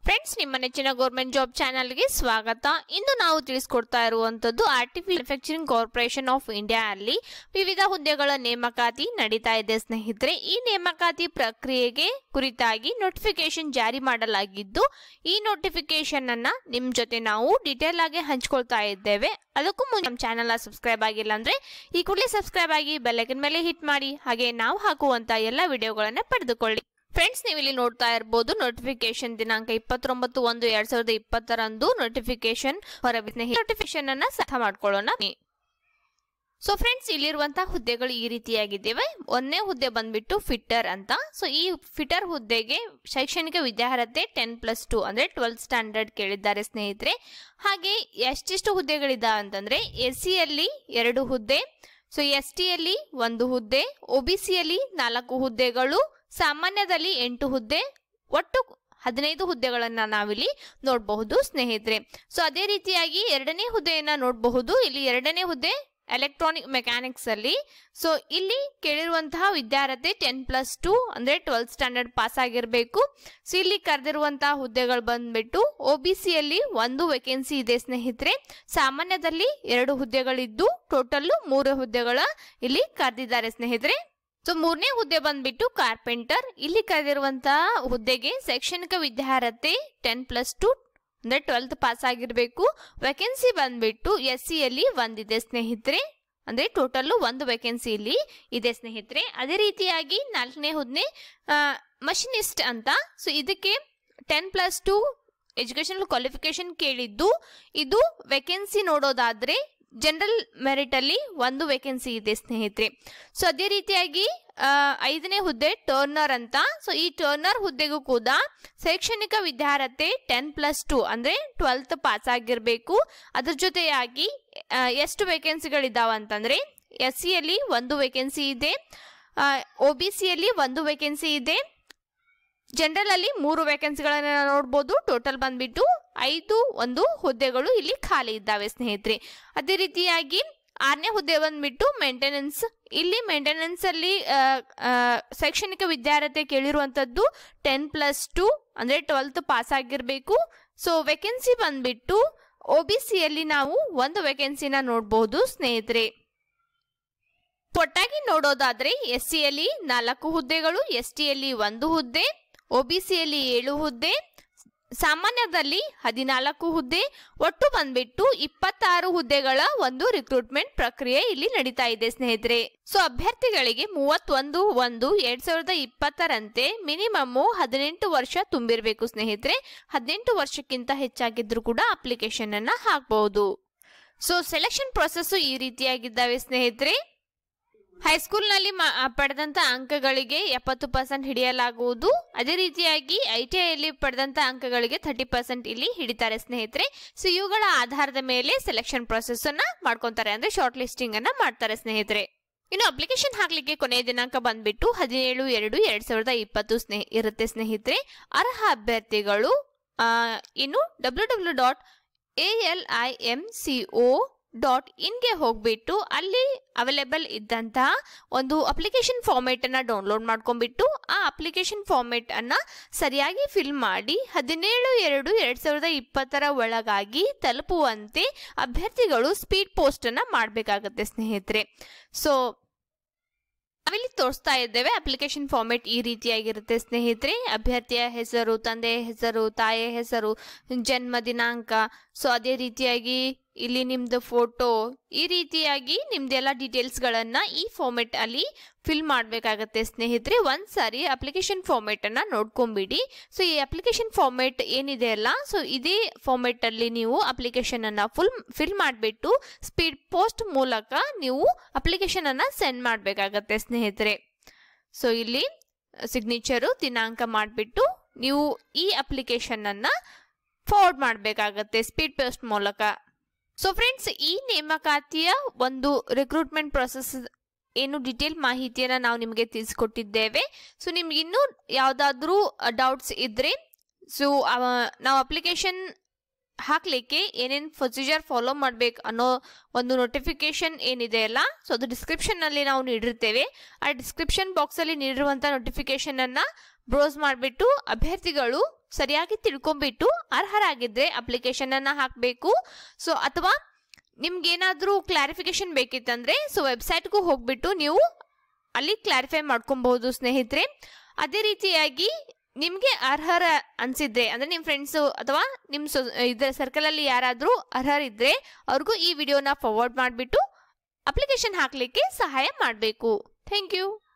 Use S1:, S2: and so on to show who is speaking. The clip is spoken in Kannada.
S1: ಫ್ರೆಂಡ್ಸ್ ನಿಮ್ಮ ನೆಚ್ಚಿನ ಗೌರ್ಮೆಂಟ್ ಜಾಬ್ ಚಾನಲ್ಗೆ ಸ್ವಾಗತ ಇಂದು ನಾವು ತಿಳಿಸ್ಕೊಡ್ತಾ ಇರುವಂತದ್ದು artificial manufacturing corporation of India ಅಲ್ಲಿ ವಿವಿಧ ಹುದ್ದೆಗಳ ನೇಮಕಾತಿ ನಡೀತಾ ಇದೆ ಸ್ನೇಹಿತರೆ ಈ ನೇಮಕಾತಿ ಪ್ರಕ್ರಿಯೆಗೆ ಕುರಿತಾಗಿ ನೋಟಿಫಿಕೇಶನ್ ಜಾರಿ ಮಾಡಲಾಗಿದ್ದು ಈ ನೋಟಿಫಿಕೇಶನ್ ಅನ್ನ ನಿಮ್ ಜೊತೆ ನಾವು ಡೀಟೇಲ್ ಆಗಿ ಹಂಚ್ಕೊಳ್ತಾ ಇದ್ದೇವೆ ಅದಕ್ಕೂ ಮುಂಚೆ ನಮ್ಮ ಚಾನಲ್ ಸಬ್ಸ್ಕ್ರೈಬ್ ಆಗಿಲ್ಲ ಅಂದ್ರೆ ಈ ಕೂಡಲೇ ಸಬ್ಸ್ಕ್ರೈಬ್ ಆಗಿ ಬೆಲ್ಲೈಕನ್ ಮೇಲೆ ಹಿಟ್ ಮಾಡಿ ಹಾಗೆ ನಾವು ಹಾಕುವಂತ ಎಲ್ಲ ವಿಡಿಯೋಗಳನ್ನ ಪಡೆದುಕೊಳ್ಳಿ ಫ್ರೆಂಡ್ಸ್ ನೀವು ಇಲ್ಲಿ ನೋಡ್ತಾ ಇರಬಹುದು ನೋಟಿಫಿಕೇಶನ್ ದಿನಾಂಕ ಇಪ್ಪತ್ತೊಂಬತ್ತು ಒಂದು ಎರಡ್ ಸಾವಿರದ ಇಪ್ಪತ್ತರಂದು ನೋಟಿಫಿಕೇಶನ್ ಹೊರಬಿದ್ದ ನೋಟಿಫಿಕೇಶನ್ ಅನ್ನ ಸಹ ಮಾಡ್ಕೊಳ್ಳೋಣ ಸೊ ಫ್ರೆಂಡ್ಸ್ ಇಲ್ಲಿರುವಂತಹ ಹುದ್ದೆಗಳು ಈ ರೀತಿಯಾಗಿದ್ದೇವೆ ಒಂದನೇ ಹುದ್ದೆ ಬಂದ್ಬಿಟ್ಟು ಫಿಟ್ಟರ್ ಅಂತ ಸೊ ಈ ಫಿಟ್ಟರ್ ಹುದ್ದೆಗೆ ಶೈಕ್ಷಣಿಕ ವಿದ್ಯಾರ್ಹತೆ ಟೆನ್ ಪ್ಲಸ್ ಟು ಅಂದ್ರೆ ಟ್ವೆಲ್ತ್ ಸ್ಟ್ಯಾಂಡರ್ಡ್ ಕೇಳಿದ್ದಾರೆ ಸ್ನೇಹಿತರೆ ಹಾಗೆ ಎಷ್ಟೆಷ್ಟು ಹುದ್ದೆಗಳಿದ್ದಾವೆ ಅಂತಂದ್ರೆ ಎಸ್ ಸಿಯಲ್ಲಿ ಎರಡು ಹುದ್ದೆ ಸೊ ಎಸ್ ಟಿಯಲ್ಲಿ ಒಂದು ಹುದ್ದೆ ಒಬಿಸಿಯಲ್ಲಿ ನಾಲ್ಕು ಹುದ್ದೆಗಳು ಸಾಮಾನ್ಯದಲ್ಲಿ ಎಂಟು ಹುದ್ದೆ ಒಟ್ಟು ಹದಿನೈದು ಹುದ್ದೆಗಳನ್ನ ನಾವಿಲ್ಲಿ ನೋಡಬಹುದು ಸ್ನೇಹಿತರೆ ಸೊ ಅದೇ ರೀತಿಯಾಗಿ ಎರಡನೇ ಹುದ್ದೆಯನ್ನ ನೋಡಬಹುದು ಇಲ್ಲಿ ಎರಡನೇ ಹುದ್ದೆ ಎಲೆಕ್ಟ್ರಾನಿಕ್ ಮೆಕ್ಯಾನಿಕ್ಸ್ ಅಲ್ಲಿ ಸೊ ಇಲ್ಲಿ ಕೇಳಿರುವಂತಹ ವಿದ್ಯಾರ್ಥಿ ಟೆನ್ ಪ್ಲಸ್ ಟು ಅಂದ್ರೆ ಟ್ವೆಲ್ತ್ ಸ್ಟ್ಯಾಂಡರ್ಡ್ ಪಾಸ್ ಆಗಿರಬೇಕು ಸೊ ಇಲ್ಲಿ ಕರೆದಿರುವಂತಹ ಹುದ್ದೆಗಳು ಬಂದ್ಬಿಟ್ಟು ಒ ಬಿ ಸಿಯಲ್ಲಿ ಒಂದು ವೇಕೆನ್ಸಿ ಇದೆ ಸ್ನೇಹಿತರೆ ಸಾಮಾನ್ಯದಲ್ಲಿ ಎರಡು ಹುದ್ದೆಗಳಿದ್ದು ಟೋಟಲ್ ಮೂರು ಹುದ್ದೆಗಳ ಇಲ್ಲಿ ಕರೆದಿದ್ದಾರೆ ಸ್ನೇಹಿತರೆ ಸೊ ಮೂರನೇ ಹುದ್ದೆ ಬಂದ್ಬಿಟ್ಟು ಕಾರ್ಪೆಂಟರ್ ಇಲ್ಲಿ ಕರೆದಿರುವಂತಹ ಹುದ್ದೆಗೆ ಶೈಕ್ಷಣಿಕ ವಿದ್ಯಾರ್ಹತೆ ಟೆನ್ ಪ್ಲಸ್ ಟು ಅಂದ್ರೆ ಟ್ವೆಲ್ತ್ ಪಾಸ್ ಆಗಿರಬೇಕು ವೇಕೆನ್ಸಿ ಬಂದ್ಬಿಟ್ಟು ಎಸ್ ಸಿಯಲ್ಲಿ ಒಂದಿದೆ ಸ್ನೇಹಿತರೆ ಅಂದ್ರೆ ಟೋಟಲ್ ಒಂದು ವೇಕೆನ್ಸಿ ಇಲ್ಲಿ ಇದೆ ಸ್ನೇಹಿತರೆ ಅದೇ ರೀತಿಯಾಗಿ ನಾಲ್ಕನೇ ಹುದ್ದೆ ಮಷಿನಿಸ್ಟ್ ಅಂತ ಸೊ ಇದಕ್ಕೆ ten plus two educational qualification ಕೇಳಿದ್ದು ಇದು ವೇಕೆನ್ಸಿ ನೋಡೋದಾದ್ರೆ ಜನರಲ್ ಮೆರಿಟ್ ಅಲ್ಲಿ ಒಂದು ವೇಕೆನ್ಸಿ ಇದೆ ಸ್ನೇಹಿತರೆ ಸೊ ಅದೇ ರೀತಿಯಾಗಿ ಆ, ಐದನೇ ಹುದ್ದೆ ಟರ್ನರ್ ಅಂತ ಸೊ ಈ ಟರ್ನರ್ ಹುದ್ದೆಗೂ ಕೂಡ ಶೈಕ್ಷಣಿಕ ವಿದ್ಯಾರ್ಹತೆ ಟೆನ್ ಪ್ಲಸ್ ಟು ಅಂದ್ರೆ ಟ್ವೆಲ್ತ್ ಪಾಸ್ ಆಗಿರಬೇಕು ಅದ್ರ ಜೊತೆಯಾಗಿ ಆ, ಎಷ್ಟು ವೇಕೆನ್ಸಿಗಳಿದಾವ ಅಂತಂದ್ರೆ ಎಸ್ ಸಿಯಲ್ಲಿ ಒಂದು ವೇಕೆನ್ಸಿ ಇದೆ ಒ ಬಿ ಸಿಯಲ್ಲಿ ಒಂದು ವೇಕೆನ್ಸಿ ಇದೆ ಜನರಲ್ ಅಲ್ಲಿ ಮೂರು ವೇಕೆನ್ಸಿಗಳನ್ನ ನೋಡ್ಬೋದು ಟೋಟಲ್ ಬಂದ್ಬಿಟ್ಟು ಐದು ಒಂದು ಹುದ್ದೆಗಳು ಇಲ್ಲಿ ಖಾಲಿ ಇದ್ದಾವೆ ಸ್ನೇಹಿತರೆ ಅದೇ ರೀತಿಯಾಗಿ ಆರನೇ ಹುದ್ದೆ ಬಂದ್ಬಿಟ್ಟು ಮೇಂಟೆನೆನ್ಸ್ ಇಲ್ಲಿ ಮೇಂಟೆನೆನ್ಸ್ ಅಲ್ಲಿ ಆ, ಆ, ಶೈಕ್ಷಣಿಕ ವಿದ್ಯಾರ್ಹತೆ ಕೇಳಿರುವಂತದ್ದು ಟೆನ್ ಪ್ಲಸ್ ಟು ಅಂದ್ರೆ ಟ್ವೆಲ್ತ್ ಪಾಸ್ ಆಗಿರಬೇಕು ಸೊ ವೇಕೆನ್ಸಿ ಬಂದ್ಬಿಟ್ಟು ಒ ಬಿ ಸಿಯಲ್ಲಿ ನಾವು ಒಂದು ವೇಕೆನ್ಸಿನ ನೋಡಬಹುದು ಸ್ನೇಹಿತರೆ ಒಟ್ಟಾಗಿ ನೋಡೋದಾದ್ರೆ ಎಸ್ ಸಿಯಲ್ಲಿ ನಾಲ್ಕು ಹುದ್ದೆಗಳು ಎಸ್ ಟಿಯಲ್ಲಿ ಒಂದು ಹುದ್ದೆ ಒಬಿಸಿಯಲ್ಲಿ ಏಳು ಹುದ್ದೆ ಸಾಮಾನ್ಯದಲ್ಲಿ ಹದಿನಾಲ್ಕು ಹುದ್ದೆ ಒಟ್ಟು ಬಂದ್ಬಿಟ್ಟು ಇಪ್ಪತ್ತಾರು ಹುದ್ದೆಗಳ ಒಂದು ರಿಕ್ರೂಟ್ಮೆಂಟ್ ಪ್ರಕ್ರಿಯೆ ಇಲ್ಲಿ ನಡೀತಾ ಇದೆ ಸ್ನೇಹಿತರೆ ಸೊ ಅಭ್ಯರ್ಥಿಗಳಿಗೆ ಮೂವತ್ತೊಂದು ಒಂದು ಎರಡ್ ಸಾವಿರದ ಇಪ್ಪತ್ತರಂತೆ ಮಿನಿಮಮ್ ಹದಿನೆಂಟು ವರ್ಷ ತುಂಬಿರಬೇಕು ಸ್ನೇಹಿತರೆ ಹದಿನೆಂಟು ವರ್ಷಕ್ಕಿಂತ ಹೆಚ್ಚಾಗಿದ್ರು ಕೂಡ ಅಪ್ಲಿಕೇಶನ್ ಅನ್ನ ಹಾಕಬಹುದು ಸೊ ಸೆಲೆಕ್ಷನ್ ಪ್ರೊಸೆಸ್ ಈ ರೀತಿಯಾಗಿದ್ದಾವೆ ಸ್ನೇಹಿತರೆ ಹೈಸ್ಕೂಲ್ನಲ್ಲಿ ಮ- ಆ, ಪಡೆದಂತ ಅಂಕಗಳಿಗೆ ಎಪ್ಪತ್ತು ಪರ್ಸೆಂಟ್ ಹಿಡಿಯಲಾಗುವುದು ಅದೇ ರೀತಿಯಾಗಿ ಐ ಟಿ ಐಯಲ್ಲಿ ಪಡೆದಂತ ಅಂಕಗಳಿಗೆ ಥರ್ಟಿ ಪರ್ಸೆಂಟ್ ಇಲ್ಲಿ ಹಿಡಿತಾರೆ ಸ್ನೇಹಿತರೆ ಸೊ ಇವುಗಳ ಆಧಾರದ ಮೇಲೆ ಸೆಲೆಕ್ಷನ್ ಪ್ರೊಸೆಸ್ ಅನ್ನ ಮಾಡ್ಕೊಂತಾರೆ ಅಂದ್ರೆ ಶಾರ್ಟ್ ಲಿಸ್ಟಿಂಗ್ ಅನ್ನ ಮಾಡ್ತಾರೆ ಸ್ನೇಹಿತರೆ ಇನ್ನು ಅಪ್ಲಿಕೇಶನ್ ಹಾಕ್ಲಿಕ್ಕೆ ಕೊನೆಯ ದಿನಾಂಕ ಬಂದ್ಬಿಟ್ಟು ಹದಿನೇಳು ಎರಡು ಎರಡ್ ಸಾವಿರದ ಇಪ್ಪತ್ತು ಸ್ನೇಹ ಇರುತ್ತೆ ಸ್ನೇಹಿತರೆ ಅರ್ಹ ಅಭ್ಯರ್ಥಿಗಳು ಆ, ಇನ್ನು W W dot A L I M C O dot ಇನ್ಗೆ ಹೋಗ್ಬಿಟ್ಟು ಅಲ್ಲಿ ಅವೈಲೇಬಲ್ ಇದ್ದಂತಹ ಒಂದು ಅಪ್ಲಿಕೇಶನ್ ಫಾರ್ಮೇಟ್ ಅನ್ನ ಡೌನ್ಲೋಡ್ ಮಾಡ್ಕೊಂಡ್ಬಿಟ್ಟು ಆ ಅಪ್ಲಿಕೇಶನ್ ಫಾರ್ಮೇಟ್ ಅನ್ನ ಸರಿಯಾಗಿ ಫಿಲ್ ಮಾಡಿ ಹದಿನೇಳು ಎರಡು ಎರಡ್ ಸಾವಿರದ ಇಪ್ಪತ್ತರ ಒಳಗಾಗಿ ತಲುಪುವಂತೆ ಅಭ್ಯರ್ಥಿಗಳು ಸ್ಪೀಡ್ ಪೋಸ್ಟ್ ಅನ್ನ ಮಾಡಬೇಕಾಗತ್ತೆ ಸ್ನೇಹಿತರೆ ಸೊ ನಾವಿಲ್ಲಿ ತೋರಿಸ್ತಾ ಇದ್ದೇವೆ ಅಪ್ಲಿಕೇಶನ್ ಫಾರ್ಮೇಟ್ ಈ ರೀತಿಯಾಗಿರುತ್ತೆ ಸ್ನೇಹಿತರೆ ಅಭ್ಯರ್ಥಿಯ ಹೆಸರು ತಂದೆಯ ಹೆಸರು ತಾಯಿಯ ಹೆಸರು ಜನ್ಮ ದಿನಾಂಕ ಸೊ ಅದೇ ರೀತಿಯಾಗಿ ಇಲ್ಲಿ ನಿಮ್ದು ಫೋಟೋ ಈ ರೀತಿಯಾಗಿ ನಿಮ್ದೆಲ್ಲ ಡೀಟೇಲ್ಸ್ಗಳನ್ನ ಈ ಫಾರ್ಮೆಟ್ ಅಲ್ಲಿ ಫಿಲ್ ಮಾಡಬೇಕಾಗತ್ತೆ ಸ್ನೇಹಿತರೆ ಒಂದ್ ಸಾರಿ ಅಪ್ಲಿಕೇಶನ್ ಫಾರ್ಮೆಟ್ ಅನ್ನ ನೋಡ್ಕೊಂಬಿಡಿ ಸೊ ಈ ಅಪ್ಲಿಕೇಶನ್ ಫಾರ್ಮೆಟ್ ಏನಿದೆ ಅಲ್ಲ ಸೊ ಇದೇ ಫಾರ್ಮೆಟ್ ಅಲ್ಲಿ ನೀವು ಅಪ್ಲಿಕೇಶನ್ ಅನ್ನ ಫುಲ್ ಫಿಲ್ ಮಾಡಿಬಿಟ್ಟು ಸ್ಪೀಡ್ ಪೋಸ್ಟ್ ಮೂಲಕ ನೀವು ಅಪ್ಲಿಕೇಶನ್ ಅನ್ನ ಸೆಂಡ್ ಮಾಡಬೇಕಾಗತ್ತೆ ಸ್ನೇಹಿತರೆ ಸೊ ಇಲ್ಲಿ ಸಿಗ್ನೇಚರು ದಿನಾಂಕ ಮಾಡಿಬಿಟ್ಟು ನೀವು ಈ ಅಪ್ಲಿಕೇಶನ್ ಅನ್ನ ಫಾರ್ವರ್ಡ್ ಮಾಡಬೇಕಾಗತ್ತೆ ಸ್ಪೀಡ್ ಪೋಸ್ಟ್ ಮೂಲಕ ಸೊ ಫ್ರೆಂಡ್ಸ್ ಈ ನೇಮಕಾತಿಯ ಒಂದು ರಿಕ್ರೂಟ್ಮೆಂಟ್ ಪ್ರೊಸೆಸ್ ಏನು ಡಿಟೇಲ್ ಮಾಹಿತಿಯನ್ನ ನಾವು ನಿಮಗೆ ತಿಳಿಸ್ಕೊಟ್ಟಿದ್ದೇವೆ ಸೊ ನಿಮ್ಗೆ ಇನ್ನೂ ಯಾವುದಾದ್ರೂ ಡೌಟ್ಸ್ ಇದ್ರೆ ಸೊ ನಾವು ಅಪ್ಲಿಕೇಶನ್ ಹಾಕ್ಲಿಕ್ಕೆ ಏನೇನು ಪ್ರೊಸೀಜರ್ ಫಾಲೋ ಮಾಡ್ಬೇಕು ಅನ್ನೋ ಒಂದು ನೋಟಿಫಿಕೇಶನ್ ಏನಿದೆ ಅಲ್ಲ ಸೊ ಅದು ಡಿಸ್ಕ್ರಿಪ್ಷನ್ ನಲ್ಲಿ ನಾವು ನೀಡಿರ್ತೇವೆ ಆ ಡಿಸ್ಕ್ರಿಪ್ಷನ್ ಬಾಕ್ಸ್ ಅಲ್ಲಿ ನೀಡಿರುವಂತ ನೋಟಿಫಿಕೇಶನ್ ಅನ್ನ ಬ್ರೌಸ್ ಮಾಡಿಬಿಟ್ಟು ಅಭ್ಯರ್ಥಿಗಳು ಸರಿಯಾಗಿ ತಿಳ್ಕೊಂಬಿಟ್ಟು ಅರ್ಹರಾಗಿದ್ದರೆ ಅಪ್ಲಿಕೇಶನನ್ನು ಹಾಕಬೇಕು ಸೊ ಅಥವಾ ನಿಮ್ಗೇನಾದರೂ ಕ್ಲಾರಿಫಿಕೇಶನ್ ಬೇಕಿತ್ತಂದರೆ ಸೊ ವೆಬ್ಸೈಟ್ಗೂ ಹೋಗ್ಬಿಟ್ಟು ನೀವು ಅಲ್ಲಿ ಕ್ಲಾರಿಫೈ ಮಾಡ್ಕೊಬಹುದು ಸ್ನೇಹಿತರೆ ಅದೇ ರೀತಿಯಾಗಿ ನಿಮಗೆ ಅರ್ಹರ ಅನಿಸಿದ್ರೆ ಅಂದರೆ ನಿಮ್ಮ ಫ್ರೆಂಡ್ಸು ಅಥವಾ ನಿಮ್ಮ ಸೊ ಇದರ ಸರ್ಕಲಲ್ಲಿ ಯಾರಾದರೂ ಅರ್ಹರಿದ್ದರೆ ಅವ್ರಿಗೂ ಈ ವಿಡಿಯೋನ ಫಾರ್ವರ್ಡ್ ಮಾಡಿಬಿಟ್ಟು ಅಪ್ಲಿಕೇಶನ್ ಹಾಕಲಿಕ್ಕೆ ಸಹಾಯ ಮಾಡಬೇಕು ಥ್ಯಾಂಕ್ ಯು